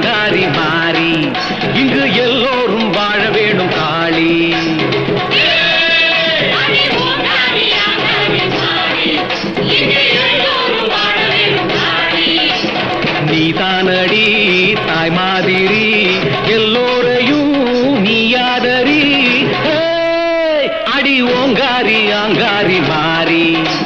ஓங்காரி மாறி இங்கு எல்லோரும் வாழ வேணும் காளி நீதானடி தாய் மாதிரி எல்லோரையும் நீயாதரி ஏய், அடி ஓங்காரி ஆங்காரி மாறி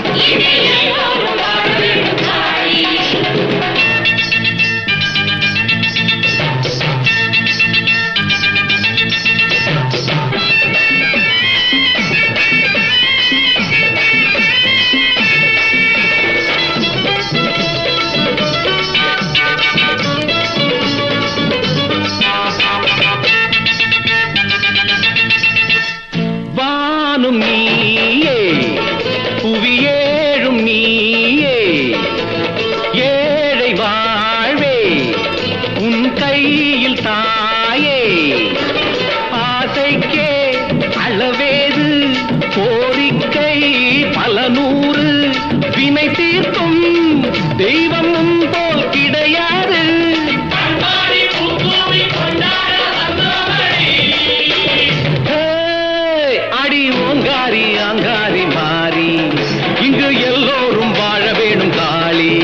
வானும் நீயே புவியேழும் நீயே ஏழை வாழ்வே உன் கையில் தாயே ஆசைக்கே அளவேது கோரிக்கை பல நூறு வினை தீர்க்கும் தெய்வம் உன் போல் கிடையாது ஏய், அடி ஓங்காரி ஆங்காரி மாறி இங்கு எல்லோரும் வாழ வேணும் காளி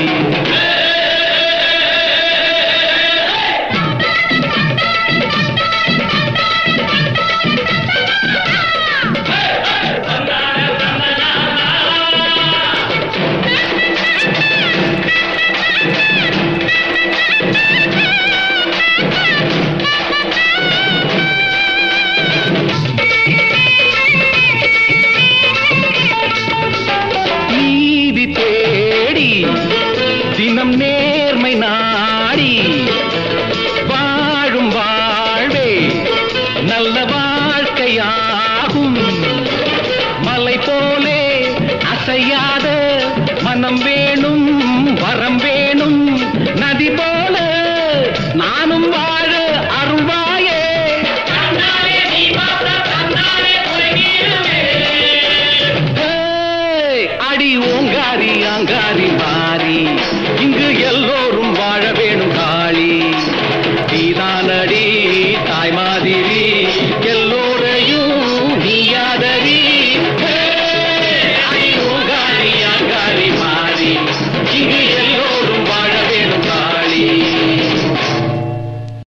நீதி தேடி தினம் நேர்மை நாடி வாழும் வாழ்வே நல்ல வாழ்க்கையாகும் மலை போலே அசையாத மனம் வேணும் வரம் வேணும் நதி போல நானும் வாழ அருள்வாயே ஏய், அடி ஓங்காரி ஆங்காரி வா